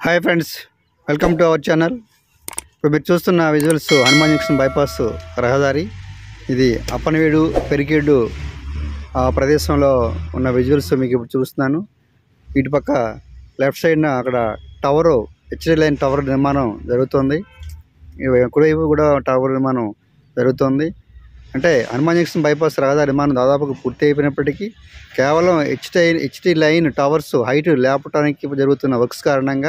hi friends welcome to our channel ఇప్పుడు మీరు చూస్తున్న విజువల్స్ హనుమాన్ జంక్షన్ బైపాస్ రహదారి ఇది అప్పనవీడు పెరికేడు ఆ ప్రదేశంలో ఉన్న విజువల్స్ మీకు ఇప్పుడు చూస్తున్నాను ఇటు పక్క లెఫ్ట్ సైడ్న అక్కడ టవరు హెచ్డి లైన్ టవర్ నిర్మాణం జరుగుతుంది ఇవి కుడివైపు కూడా టవర్ నిర్మాణం జరుగుతుంది అంటే హనుమాన్ జంక్షన్ బైపాస్ రహదారి నిర్మాణం దాదాపుగా పూర్తి అయిపోయినప్పటికీ కేవలం HT HT line towers height లేపటానికి జరుగుతున్న వర్క్స్ కారణంగా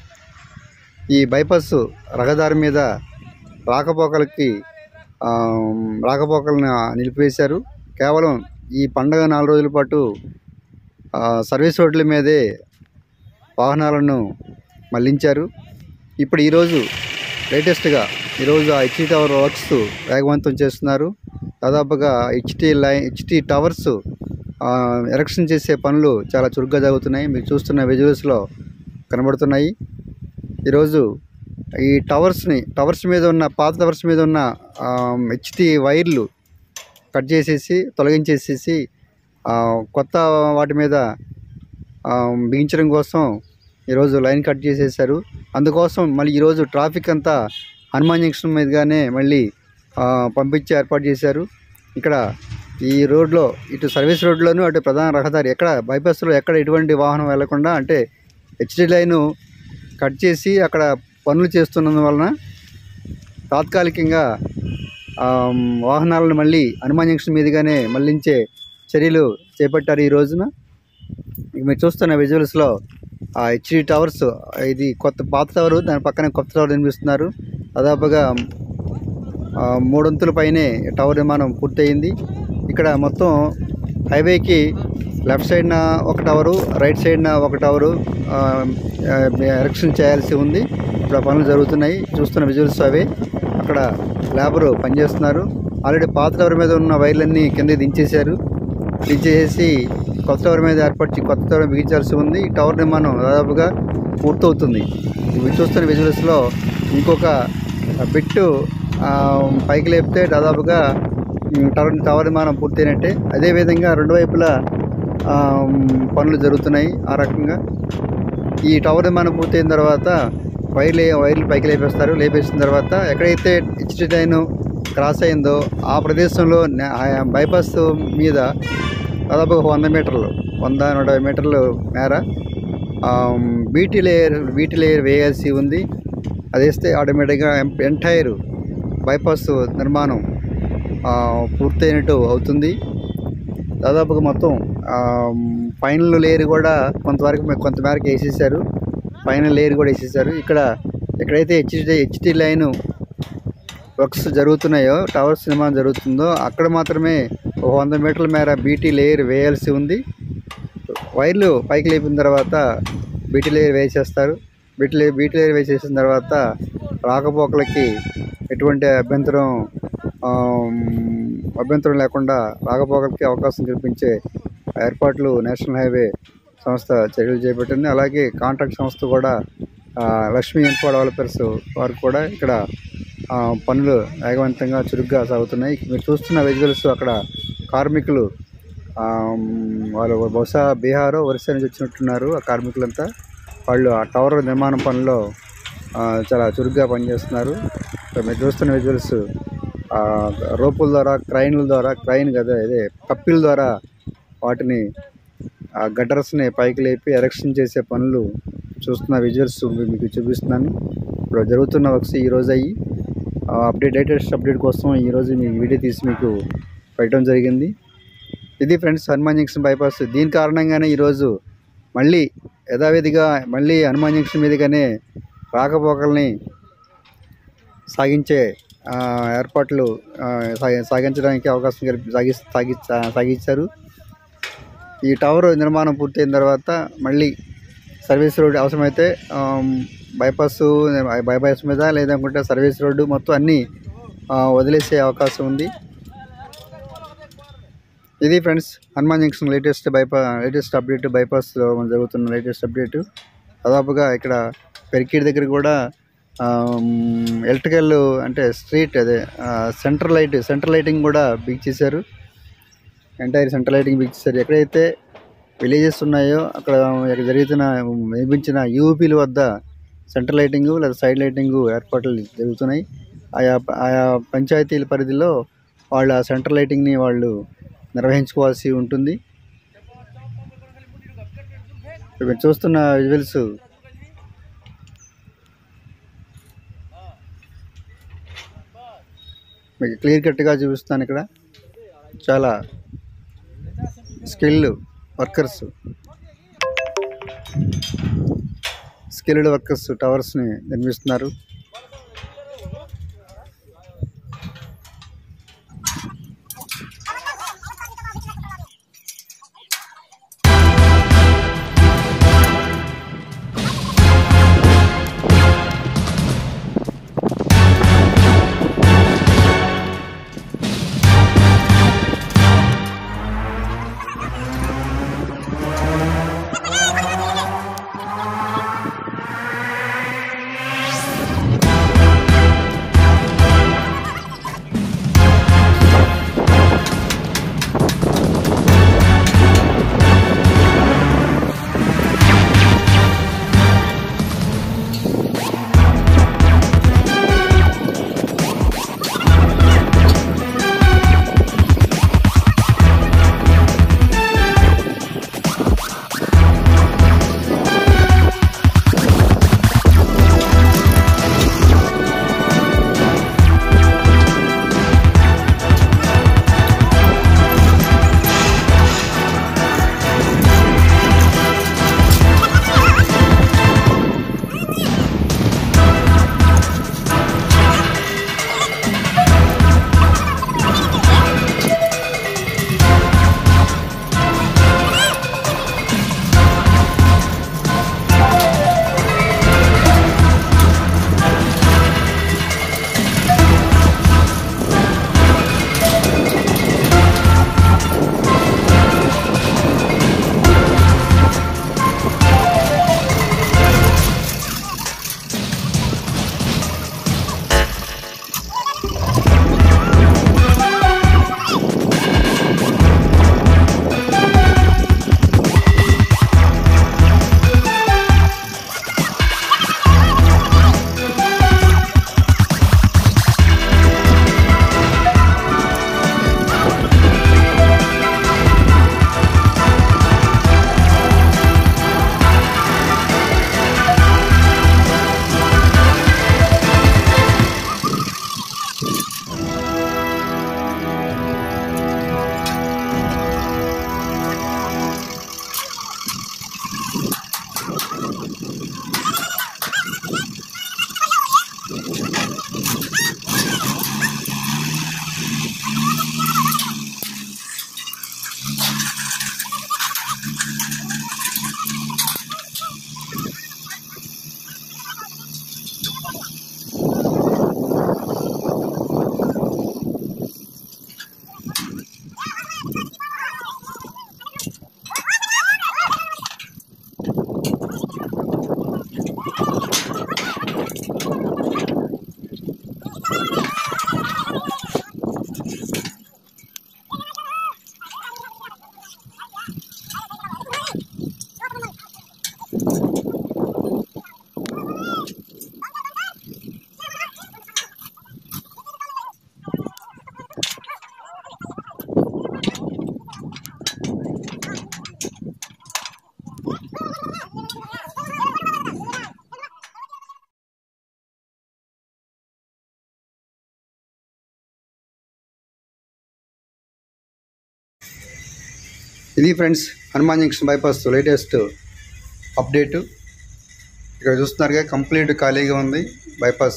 ఈ బైపాస్ రహదారి మీద రాకపోకలకి ఆ, రాకపోకలను నిలిపివేశారు కేవలం ఈ పండగ నాలుగు రోజుల పాటు ఆ, సర్వీస్ రోడ్ల మీదే వాహనాలను మళ్లించారు ఇప్పుడు ఈరోజు లేటెస్ట్గా ఈరోజు ఆ హెచ్టీ టవర్ వర్క్స్ వేగవంతం చేస్తున్నారు దాదాపుగా HT line HT towers erection చేసే పనులు చాలా చురుగ్గా జరుగుతున్నాయి మీరు చూస్తున్న విజువల్స్లో కనబడుతున్నాయి ఈరోజు ఈ టవర్స్ని టవర్స్ మీద ఉన్న పాత టవర్స్ మీద ఉన్న హెచ్టీ వైర్లు కట్ చేసేసి తొలగించేసేసి ఆ, కొత్త వాటి మీద ఆ, బిగించడం కోసం ఈరోజు లైన్ కట్ చేసేసారు అందుకోసం మళ్ళీ ఈరోజు ట్రాఫిక్ అంతా హనుమాన్ జంక్షన్ మీదుగానే మళ్ళీ ఆ, పంపించి ఏర్పాటు చేశారు ఇక్కడ ఈ రోడ్లో ఇటు సర్వీస్ రోడ్లోను అటు ప్రధాన రహదారి ఎక్కడ బైపాస్లో ఎక్కడ ఎటువంటి వాహనం వెళ్లకుండా అంటే హెచ్డి లైను కట్ చేసి అక్కడ పనులు చేస్తున్నందువలన తాత్కాలికంగా ఆ, వాహనాలను మళ్ళీ హనుమాన్ జంక్షన్ మీదుగానే మళ్లించే చర్యలు చేపట్టారు ఈ రోజున ఇక మీరు చూస్తున్న విజువల్స్లో ఆ హెచ్డి టవర్స్ ఇది కొత్త పాత టవర్ దాని పక్కనే కొత్త టవర్ నిర్మిస్తున్నారు దాదాపుగా ఆ, మూడొంతుల పైనే టవర్ నిర్మాణం పూర్తయింది ఇక్కడ మొత్తం హైవేకి లెఫ్ట్ సైడ్న ఒక టవరు రైట్ సైడ్న ఒక టవరు ఆ, ఆ, ఎరెక్షన్ చేయాల్సి ఉంది ఇప్పుడు ఆ పనులు జరుగుతున్నాయి చూస్తున్న విజువల్స్ అవే అక్కడ లేబరు పనిచేస్తున్నారు ఆల్రెడీ పాత టవర్ మీద ఉన్న వైర్లన్నీ కింద దించేశారు దించేసి కొత్త టవర్ మీద ఏర్పరిచి కొత్త టవర్ బిగించాల్సి ఉంది ఈ టవర్ నిర్మాణం దాదాపుగా పూర్తవుతుంది ఇవి చూస్తున్న విజువల్స్లో ఇంకొక బిట్టు ఆ, పైకి లేపితే దాదాపుగా ఉమ్, టవర్ టవర్ నిర్మాణం పూర్తయినట్టే అదేవిధంగా రెండు వైపులా ఆ, పనులు జరుగుతున్నాయి ఆ రకంగా ఈ టవర్ నిర్మాణం పూర్తయిన తర్వాత వైర్లు వైర్లు పైకి లేపేస్తారు లేపేసిన తర్వాత ఎక్కడైతే హెచ్డి లైన్ క్రాస్ అయిందో ఆ ప్రదేశంలో నే- ఆ బైపాస్ మీద దాదాపు ఒక వంద మీటర్లు వంద నూట యాభై మీటర్లు మేర బీటీ లేయర్ బీటీ లేయర్ వేయాల్సి ఉంది అది వేస్తే ఆటోమేటిక్గా ఎంటైర్ బైపాస్ నిర్మాణం ఆ, పూర్తయినట్టు అవుతుంది దాదాపుగా మొత్తం ఫైనల్ లేయర్ కూడా కొంతవరకు మే- కొంతమేరకు వేసేసారు ఫైనల్ లేయర్ కూడా వేసేసారు ఇక్కడ ఎక్కడైతే హెచ్డి హెచ్డి లైన్ వర్క్స్ జరుగుతున్నాయో టవర్స్ నిర్మాణం జరుగుతుందో అక్కడ మాత్రమే ఒక వంద మీటర్ల మేర బీటీ లేయర్ వేయాల్సి ఉంది వైర్లు పైకి లేపిన తర్వాత బీటీ లేయర్ వేసేస్తారు బీటీ లేయర్ బీటీ లేయర్ వేసేసిన తర్వాత రాకపోకలకి ఎటువంటి అభ్యంతరం ఆమ్, అభ్యంతరం లేకుండా రాకపోకలకి అవకాశం కల్పించే ఏర్పాట్లు నేషనల్ హైవే సంస్థ చర్యలు చేపట్టింది అలాగే కాంట్రాక్ట్ సంస్థ కూడా ఆ, లక్ష్మీ ఇన్ఫో డెవలపర్స్ వారు కూడా ఇక్కడ ఆ, పనులు వేగవంతంగా చురుగ్గా సాగుతున్నాయి మీరు చూస్తున్న విజువల్స్ అక్కడ కార్మికులు ఆమ్, వాళ్ళు బహుశా బీహార్ ఒరిస్సా నుంచి వచ్చినట్టున్నారు ఆ కార్మికులంతా వాళ్ళు ఆ టవర్ నిర్మాణ పనుల్లో ఆ, చాలా చురుగ్గా పనిచేస్తున్నారు ఇక్కడ మీరు చూస్తున్న విజువల్స్ రోపుల ద్వారా క్రైన్ల ద్వారా క్రైన్ కదా ఇదే కప్పిల ద్వారా వాటిని ఆ గటర్స్ని పైకి లేపి ఎరెక్షన్ చేసే పనులు చూస్తున్న విజువల్స్ మీకు చూపిస్తున్నాను ఇప్పుడు జరుగుతున్న వర్క్స్ ఈరోజు అయ్యి అప్డేట్ లేటెస్ట్ అప్డేట్ కోసం ఈరోజు మీ వీడియో తీసి మీకు పెట్టడం జరిగింది ఇది ఫ్రెండ్స్ హనుమాన్ జంక్షన్ బైపాస్ దీని కారణంగానే ఈరోజు మళ్ళీ యథావిధిగా మళ్ళీ హనుమాన్ జంక్షన్ మీదుగానే రాకపోకల్ని సాగించే ఆ, ఏర్పాట్లు ఆ, సాగి సాగించడానికి అవకాశం కల్పి సాగి సాగి సాగించారు ఈ టవర్ నిర్మాణం పూర్తయిన తర్వాత మళ్ళీ సర్వీస్ రోడ్ అవసరమైతే ఆమ్, బైపాస్ బైపాస్ మీద లేదనుకుంటే సర్వీస్ రోడ్డు మొత్తం అన్నీ ఆ, వదిలేసే అవకాశం ఉంది ఇది ఫ్రెండ్స్ హనుమాన్ జంక్షన్ లేటెస్ట్ బైపా లేటెస్ట్ అప్డేట్ బైపాస్లో జరుగుతున్న లేటెస్ట్ అప్డేట్ దాదాపుగా ఇక్కడ పెరికీడ్ దగ్గర కూడా ఎలక్ట్రికల్ అంటే స్ట్రీట్ అదే సెంటర్ లైట్ సెంటర్ లైటింగ్ కూడా బిగ్ చేశారు ఎంటైర్ సెంటర్ లైటింగ్ బిగ్ చేశారు ఎక్కడైతే విలేజెస్ ఉన్నాయో అక్కడ ఇక్కడ జరుగుతున్న నిర్మించిన యూపీల వద్ద సెంట్రల్ లైటింగ్ లేదా సైడ్ లైటింగ్ ఏర్పాట్లు జరుగుతున్నాయి ఆయా ఆయా పంచాయతీల పరిధిలో వాళ్ళ సెంట్రల్ లైటింగ్ని వాళ్ళు నిర్వహించుకోవాల్సి ఉంటుంది ఇప్పుడు మీరు చూస్తున్న విజువల్స్ మీకు క్లియర్ కట్గా చూపిస్తాను ఇక్కడ చాలా స్కిల్ వర్కర్స్ స్కిల్డ్ వర్కర్స్ టవర్స్ని నిర్మిస్తున్నారు ఇది friends Hanuman junction bypass latest update ఇక్కడ చూస్తున్నారుగా కంప్లీట్ ఖాళీగా ఉంది బైపాస్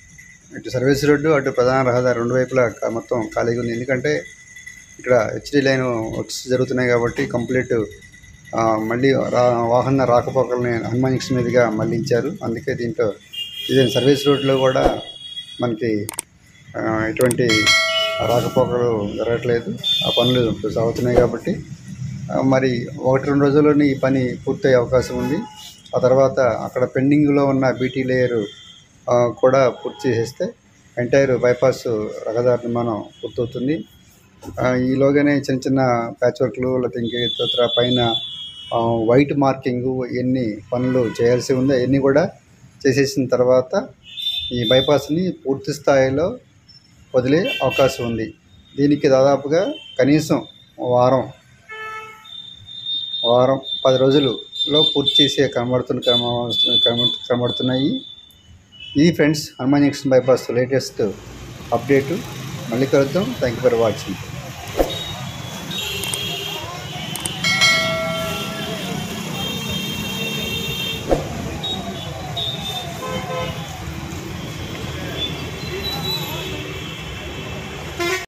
ఇటు సర్వీస్ రోడ్డు అటు ప్రధాన రహదారి రెండు వైపులా కా- మొత్తం ఖాళీగా ఉంది ఎందుకంటే ఇక్కడ హెచ్డి లైన్ వర్క్స్ జరుగుతున్నాయి కాబట్టి కంప్లీట్ ఆ, మళ్ళీ రా వాహన రాకపోకల్ని హనుమాన్ జంక్షన్ మీదుగా మళ్ళించారు అందుకే దీంట్లో ఇది సర్వీస్ రోడ్లో కూడా మనకి ఆ, ఎటువంటి రాకపోకలు జరగట్లేదు ఆ పనులు ఇప్పుడు సాగుతున్నాయి కాబట్టి ఆ, మరి ఒకటి రెండు రోజుల్లోనే ఈ పని పూర్తయ్యే అవకాశం ఉంది ఆ తర్వాత అక్కడ పెండింగ్లో ఉన్న బీటీ లేయర్ కూడా పూర్తి చేసేస్తే ఎంటైర్ బైపాస్ రహదారి నిర్మాణం పూర్తవుతుంది ఆ, ఈలోగానే చిన్న చిన్న ప్యాచ్ వర్క్లు లేకపోతే ఇంకే ఇతర పైన ఆ, వైట్ మార్కింగ్ ఎన్ని పనులు చేయాల్సి ఉంది అవన్నీ కూడా చేసేసిన తర్వాత ఈ బైపాస్ని పూర్తి స్థాయిలో వదిలే అవకాశం ఉంది దీనికి దాదాపుగా కనీసం వారం వారం పది రోజులలో పూర్తి చేసే కనబడుతున్న కనబ- కనబ- కనబడుతున్నాయి ఇది friends Hanuman junction bypass latest update మళ్ళీ కలుద్దాం థ్యాంక్ యూ ఫర్ వాచింగ్